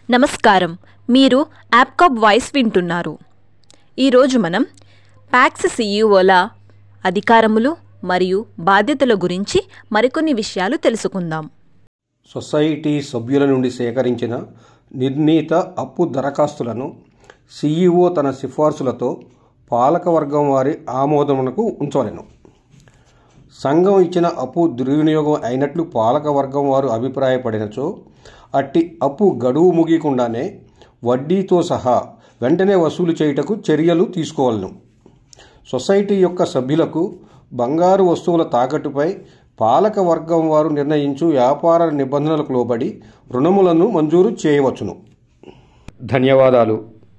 నమస్కారం మీరు యాప్కాప్ వాయిస్ వింటున్నారు ఈరోజు మనం ప్యాక్స్ సీఈఓల అధికారములు మరియు బాధ్యతల గురించి మరికొన్ని విషయాలు తెలుసుకుందాం సొసైటీ సభ్యుల నుండి సేకరించిన నిర్ణీత అప్పు దరఖాస్తులను సీఈఓ తన సిఫార్సులతో పాలకవర్గం వారి ఆమోదమునకు ఉంచవలెను సంఘం ఇచ్చిన అప్పు దుర్వినియోగం అయినట్లు పాలకవర్గం వారు అభిప్రాయపడినచో అట్టి అప్పు గడువు ముగియకుండానే వడ్డీతో సహా వెంటనే వసూలు చేయుటకు చర్యలు తీసుకోవాలను సొసైటీ యొక్క సభ్యులకు బంగారు వస్తువుల తాకట్టుపై పాలక వర్గం వారు నిర్ణయించు వ్యాపార నిబంధనలకు లోబడి రుణములను మంజూరు చేయవచ్చును ధన్యవాదాలు